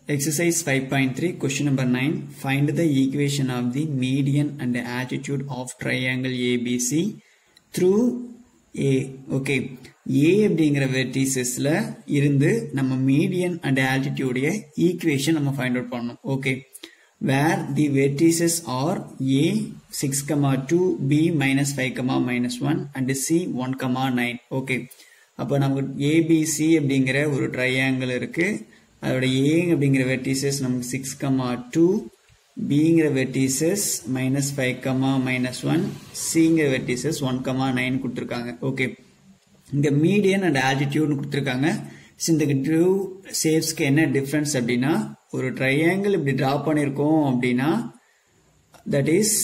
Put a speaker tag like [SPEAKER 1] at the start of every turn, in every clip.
[SPEAKER 1] Exercise 5.3 question number 9 find the equation of the median and the altitude of triangle ABC through A okay A அப்படிங்கிற வெர்டிசஸ்ல இருந்து நம்ம median and ஆல்டிடியூடைய equation நம்ம find out பண்ணணும் okay where the vertices are A six comma two B minus five comma minus one and C one comma nine okay அப்போ நமக்கு ABC அப்படிங்கிற ஒரு ட்ரையாங்கிள் இருக்கு அதோட ஏ அப்படிங்கிற வெர்டிசஸ் நமக்கு சிக்ஸ் கமா டூ பிங்கிற vertices minus five comma minus one சிங்கிற வெர்டிசஸ் ஒன் கமா நைன் கொடுத்துருக்காங்க ஓகே இங்க மீடியன் அண்ட் ஆல்டிடியூட்னு கொடுத்துருக்காங்க இந்த டூ ஷேப்ஸ்க்கு என்ன டிஃப்ரென்ஸ் அப்படின்னா ஒரு ட்ரையாங்கிள் இப்படி டிரா பண்ணியிருக்கோம் அப்படின்னா தட் இஸ்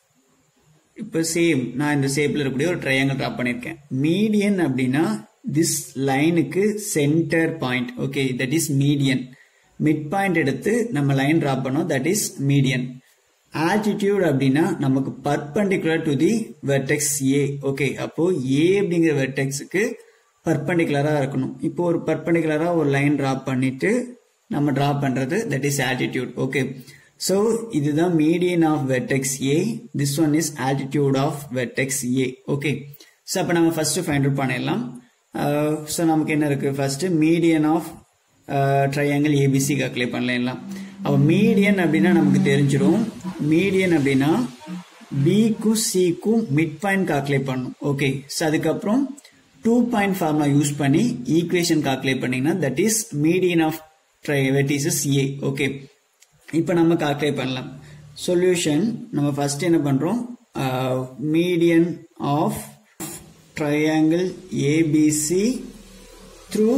[SPEAKER 1] இப்போ சேம் நான் இந்த ஷேப்ல இருக்கக்கூடிய ஒரு ட்ரையாங்கிள் டிரா பண்ணியிருக்கேன் மீடியன் அப்படின்னா திஸ் லைனுக்கு centre point okay that is median mid point எடுத்து நம்ம லைன் டிரா பண்ணோம் தட் இஸ் மீடியன் ஆல்டிடியூட் அப்படின்னா நமக்கு perpendicular to the vertex A okay அப்போ ஏ அப்படிங்கிற வெர்டெக்ஸுக்கு பர்பண்டிகுலரா இருக்கணும் இப்போ ஒரு பர்பண்டிகுலரா ஒரு லைன் டிரா பண்ணிட்டு நம்ம டிரா பண்றது that is altitude okay so இதுதான் median of vertex A this one is altitude of vertex A okay so அப்போ நம்ம ஃபர்ஸ்ட் ஃபைண்ட் அவுட் பண்ணிடலாம் ஸோ நமக்கு என்ன இருக்கு first median of triangle ABC calculate பண்ணலாம் அப்போ மீடியன் அப்படின்னா நமக்கு தெரிஞ்சிடும் மீடியன் அப்படின்னா பிக்கும் சிக்கும் மிட் பாயிண்ட் கால்குலேட் பண்ணும் ஓகே ஸோ அதுக்கப்புறம் டூ பாயிண்ட் ஃபார்முலா யூஸ் பண்ணி ஈக்குவேஷன் கால்குலேட் பண்ணீங்கன்னா that is median of tri vertices A okay இப்போ நம்ம கால்குலேட் பண்ணலாம் சொல்யூஷன் நம்ம ஃபர்ஸ்ட் என்ன பண்றோம் median of triangle ABC through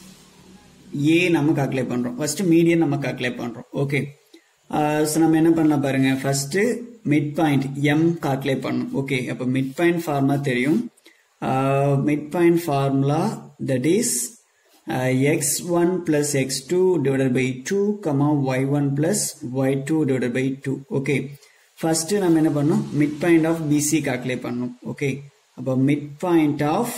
[SPEAKER 1] A நம்ம கால்குலேட் பண்றோம் ஃபர்ஸ்ட் மீடியன் நம்ம கால்குலேட் பண்றோம் ஓகே ஸோ நம்ம என்ன பண்ணலாம் பாருங்க first mid point M calculate பண்ணணும் ஓகே அப்போ மிட் பாயிண்ட் ஃபார்முலா தெரியும் mid point formula that is x one plus x two divided by two comma y one plus y two divided by two okay first நம்ம என்ன பண்ணோம் mid point of BC calculate பண்ணணும் okay அப்போ mid point of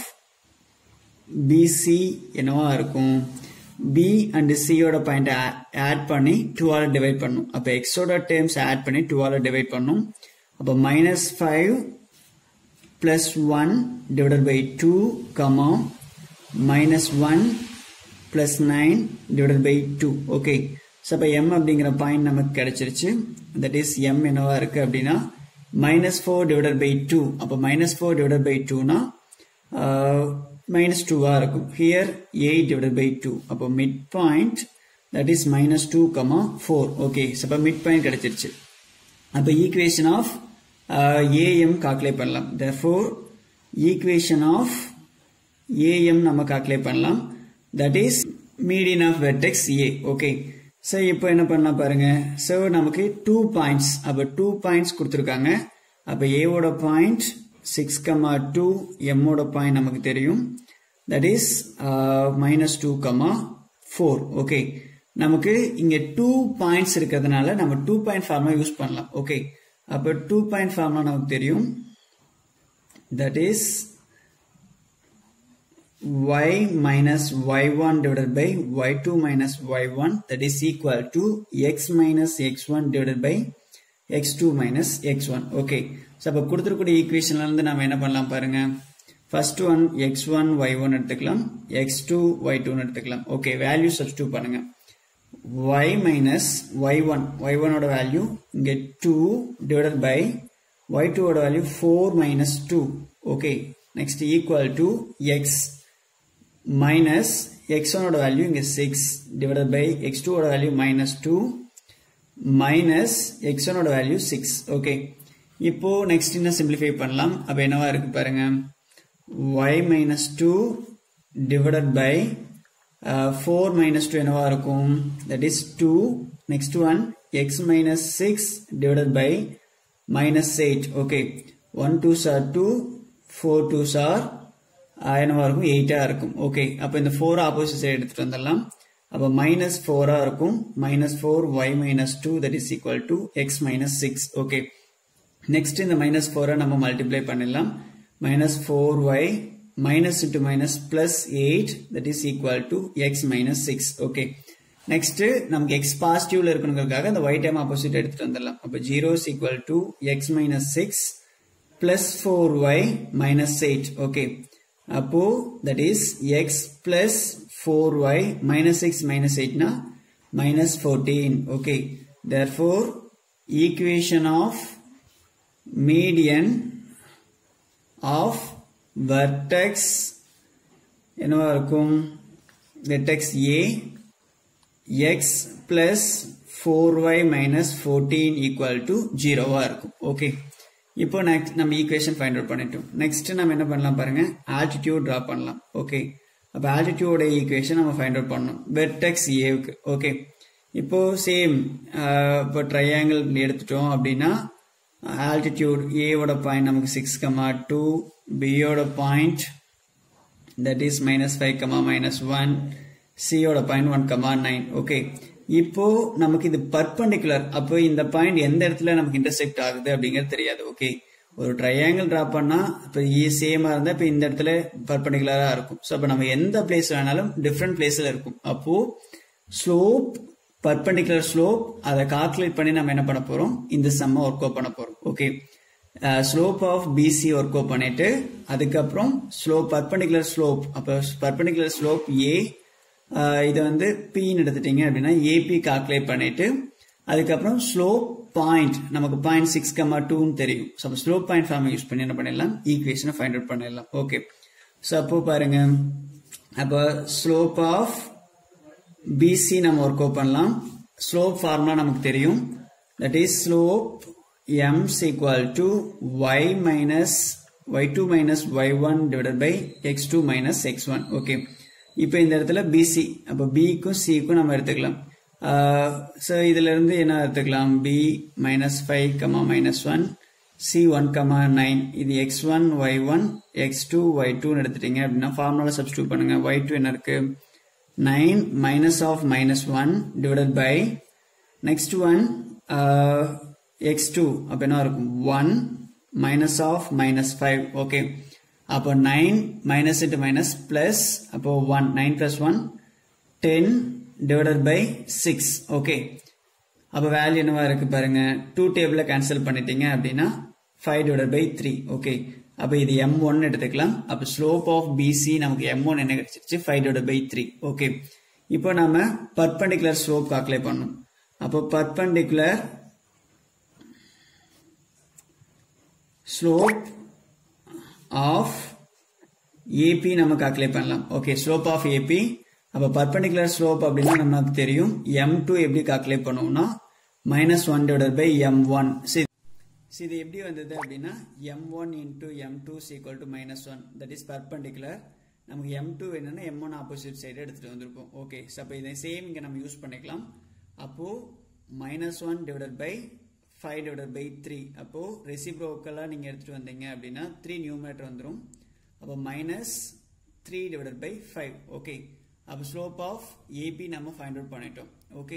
[SPEAKER 1] BC என்னவா இருக்கும் B and சியோட point add பண்ணி டூவால டிவைட் பண்ணும் அப்போ எக்ஸோட டேர்ம்ஸ் ஆட் பண்ணி டூவால டிவைட் பண்ணும் அப்போ minus five plus one divided by two comma minus one plus nine divided by two okay so அப்போ எம் அப்படிங்கிற பாயிண்ட் நமக்கு கிடைச்சிருச்சு தட் இஸ் எம் என்னவா இருக்கு அப்படின்னா minus four divided by two அப்போ மைனஸ் ஃபோர் டிவைடட் பை டூனா minus டூவா இருக்கும் here eight divided by two அப்போ mid point that is minus two comma four okay அப்போ மிட் பாயிண்ட் கிடைச்சிருச்சு அப்போ ஈக்குவேஷன் ஆஃப் ஏஎம் கால்குலேட் பண்ணலாம் தர்ஃபோர் ஈக்குவேஷன் ஆஃப் ஏஎம் நம்ம கால்குலேட் பண்ணலாம் that is median of vertex A okay so இப்போ என்ன பண்ணலாம் பாருங்க ஸோ நமக்கு டூ பாயிண்ட்ஸ் அப்போ டூ பாயிண்ட்ஸ் கொடுத்துருக்காங்க அப்போ ஏவோட பாயிண்ட் சிக்ஸ் கமா டூ எம்மோட பாயிண்ட் நமக்கு தெரியும் that is minus two comma four okay நமக்கு இங்க டூ பாயிண்ட்ஸ் இருக்கிறதுனால நம்ம டூ பாயிண்ட் ஃபார்முலா யூஸ் பண்ணலாம் ஓகே அப்போ டூ பாயிண்ட் ஃபார்முலா நமக்கு தெரியும் that is y minus y1 divided by y2 minus y1 that is equal to x minus x1 divided by x2 minus x1 okay so அப்போ கொடுத்துருக்கூடிய ஈக்குவேஷன்ல இருந்து நம்ம என்ன பண்ணலாம் பாருங்க first one x one y one எடுத்துக்கலாம் எக்ஸ் டூ ஒய் டூன்னு எடுத்துக்கலாம் ஓகே வேல்யூ சப்ஸ்டியூட் பண்ணுங்க y minus y one y ஒனோட வேல்யூ இங்கே டூ டிவைடட் பை ஒய் டூவோட value four minus two okay next equal to x minus x ஒனோட value இங்கே six divided by x டூவோட value minus two minus x ஒனோட value six okay இப்போ next என்ன simplify பண்ணலாம் அப்போ என்னவா இருக்கு பாருங்க y minus two divided by four minus two என்னவா இருக்கும் that is two next one x minus six divided by minus eight okay one two sir two four two sir என்னவா இருக்கும் எயிட்டா இருக்கும் ஓகே அப்போ இந்த ஃபோர் ஆப்போசிட் சைடு எடுத்துட்டு வந்துடலாம் அப்போ மைனஸ் ஃபோரா இருக்கும் minus four y minus two that is equal to x minus six okay next இந்த மைனஸ் ஃபோரை நம்ம மல்டிப்ளை பண்ணிடலாம் minus four y minus into minus plus 8 that is equal to x minus 6 okay next நமக்கு x பாசிட்டிவ்ல இருக்கணுங்கிறதுக்காக அந்த y time opposite எடுத்துட்டு வந்துடலாம் அப்போ zero is equal to x minus six plus four y minus eight okay அப்போ that is x plus four y minus six minus எயிட்னா minus fourteen okay therefore equation of median of vertex என்னவா இருக்கும் vertex A x plus 4y minus 14 equal to 0 வா இருக்கும் okay இப்போ next நம்ம equation find out பண்ணிட்டோம் next நம்ம என்ன பண்ணலாம் பாருங்க ஆல்டிடியூட் ட்ரா பண்ணலாம் ஓகே அப்போ ஆல்டிடியூட ஈக்குவேஷன் நம்ம ஃபைண்ட் அவுட் பண்ணணும் வெர்டெக்ஸ் ஏவுக்கு ஓகே இப்போ சேம் இப்போ ட்ரையாங்கிள் எடுத்துட்டோம் அப்படின்னா ஆல்டிடியூட் ஏவோட பாயிண்ட் நமக்கு சிக்ஸ் கமா டூ பியோட point that is minus five comma minus one சியோட point one comma nine okay இப்போ நமக்கு இது பர்பண்டிகுலர் அப்போ இந்த பாயிண்ட் எந்த இடத்துல நமக்கு இன்டர்செக்ட் ஆகுது அப்படிங்கிறது தெரியாது ஓகே ஒரு ட்ரையாங்கிள் டிரா பண்ணா இப்போ சேமா இருந்தா இப்போ இந்த இடத்துல பர்பண்டிகுலரா இருக்கும் ஸோ அப்போ நம்ம எந்த பிளேஸ் வேணாலும் டிஃப்ரெண்ட் பிளேஸ்ல இருக்கும் அப்போ ஸ்லோப் பர்பண்டிகுலர் ஸ்லோப் அதை கால்குலேட் பண்ணி நம்ம என்ன பண்ண போறோம் இந்த சம்ம ஒர்க் அவுட் பண்ண போறோம் okay slope of BC work out பண்ணிட்டு அதுக்கப்புறம் ஸ்லோப் பர்பண்டிகுலர் ஸ்லோப் அப்போ பர்பண்டிகுலர் ஸ்லோப் ஏ இதை வந்து பின்னு எடுத்துட்டீங்க அப்படின்னா ஏபி கால்குலேட் பண்ணிட்டு அதுக்கப்புறம் ஸ்லோப் பாயிண்ட் நமக்கு பாயிண்ட் சிக்ஸ் கமா டூன்னு தெரியும் ஸோ அப்போ ஸ்லோப் பாயிண்ட் ஃபார்ம் யூஸ் பண்ணி என்ன பண்ணிடலாம் ஈக்குவேஷனை ஃபைண்ட் அவுட் பண்ணிடலாம் ஓகே ஸோ அப்போ பாருங்க அப்போ ஸ்லோப் ஆஃப் பிசி நம்ம ஒர்க் அவுட் பண்ணலாம் ஸ்லோப் ஃபார்முலா நமக்கு தெரியும் that is slope m equal to y minus y two minus y one divided by x two minus x one okay இப்போ இந்த இடத்துல பிசி அப்போ பிக்கும் சிக்கும் நம்ம எடுத்துக்கலாம் ஸோ இதுல இருந்து என்ன எடுத்துக்கலாம் B minus five comma minus one C one comma nine இது x one y one x two y டூன்னு எடுத்துட்டீங்க அப்படின்னா ஃபார்முலா சப்ஸ்டியூட் பண்ணுங்க ஒய் டூ என்ன இருக்கு 9 minus of minus 1 divided by next one uh, x2 அப்ப என்ன இருக்கும் 1 minus of minus 5 okay அப்போ 9 minus into minus plus அப்போ 1 9 plus 1 10 divided by 6 okay அப்போ வேல்யூ என்னவா இருக்கு பாருங்க 2 டேபிள கேன்சல் பண்ணிட்டீங்க அப்படின்னா 5 divided by 3 okay அப்போ இது எம் ஒன் எடுத்துக்கலாம் அப்போ ஸ்லோப் ஆஃப் பிசி நமக்கு எம் ஒன் என்ன கிடைச்சிருச்சு five divide by three okay இப்போ நாம பர்பண்டிகுலர் ஸ்லோப் கால்குலேட் பண்ணணும் அப்போ பர்பண்டிகுலர் ஸ்லோப் ஆஃப் ஏபி நம்ம கால்குலேட் பண்ணலாம் ஓகே ஸ்லோப் ஆஃப் ஏபி அப்போ பர்பண்டிகுலர் ஸ்லோப் அப்படின்னா நமக்கு தெரியும் எம் டூ எப்படி கால்குலேட் பண்ணுவோம்னா minus one divide by m one சரி இது எப்படி வந்தது அப்படின்னா m one into m two equal to minus one that is perpendicular நமக்கு எம் டூ என்னன்னா எம் ஒன் ஆப்போசிட் சைடு எடுத்துட்டு வந்திருப்போம் ஓகே ஸோ அப்போ இதை சேம் இங்கே நம்ம யூஸ் பண்ணிக்கலாம் அப்போ minus one divided by five divided by three அப்போ ரெசிப்ரோக்கலாக நீங்கள் எடுத்துட்டு வந்தீங்க அப்படின்னா த்ரீ நியூமேட்டர் வந்துடும் அப்போ minus three divided by five okay அப்போ ஸ்லோப் ஆஃப் ஏபி நம்ம ஃபைண்ட் அவுட் பண்ணிட்டோம் ஓகே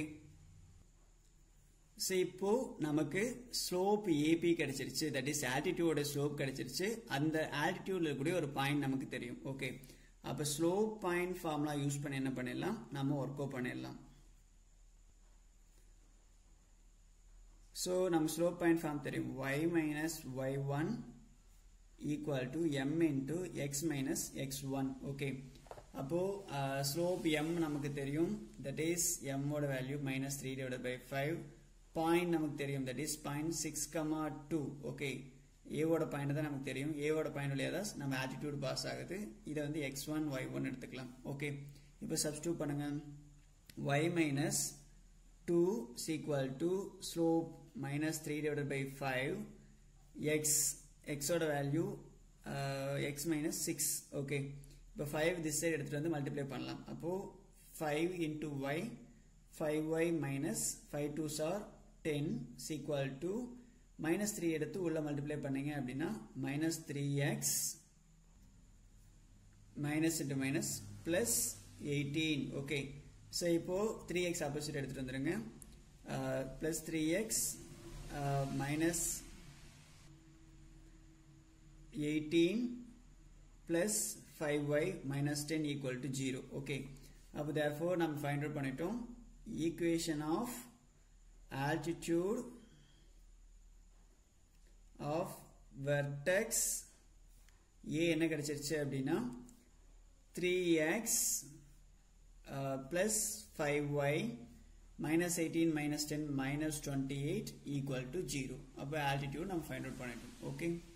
[SPEAKER 1] ஸோ இப்போ நமக்கு ஸ்லோப் ஏபி கிடைச்சிருச்சு தட் இஸ் ஆல்டிடியூட ஸ்லோப் கிடைச்சிருச்சு அந்த ஆல்டிடியூட்ல இருக்கக்கூடிய ஒரு பாயிண்ட் நமக்கு தெரியும் ஓகே அப்போ ஸ்லோப் பாயிண்ட் ஃபார்முலா யூஸ் பண்ணி என்ன பண்ணிடலாம் நம்ம ஒர்க் அவுட் பண்ணிடலாம் ஸோ நம்ம ஸ்லோப் பாயிண்ட் ஃபார்ம் தெரியும் y minus y one equal to m into x minus x one okay அப்போ ஸ்லோப் எம் நமக்கு தெரியும் தட் இஸ் எம்மோட value minus three divide by five point நமக்கு தெரியும் that is point six comma two okay ஏவோட point தான் நமக்கு தெரியும் ஏவோட பாயிண்ட் வழியாக தான் நம்ம ஆட்டிடியூட் பாஸ் ஆகுது இதை வந்து எக்ஸ் ஒன் ஒய் ஒன் எடுத்துக்கலாம் ஓகே இப்போ சப்ஸ்டியூட் பண்ணுங்க y minus two equal to slope minus three divide by five x எக்ஸோட value x minus six okay இப்போ ஃபைவ் திஸ் சைடு எடுத்துகிட்டு வந்து மல்டிப்ளை பண்ணலாம் அப்போது five into y five y minus five two sir ten equal to minus three எடுத்து உள்ள multiply பண்ணீங்க அப்படின்னா minus three x minus into minus plus eighteen okay so இப்போ த்ரீ எக்ஸ் ஆப்போசிட் எடுத்துட்டு வந்துருங்க plus three x minus eighteen plus five y minus ten equal to zero okay அப்போ therefore நம்ம find out பண்ணிட்டோம் equation of altitude of vertex a என்ன கிடைச்சிருச்சு அப்படின்னா 3x uh, plus 5y minus 18 minus 10 minus 28 equal to 0 அப்போ altitude நம்ம find out பண்ணிட்டோம் okay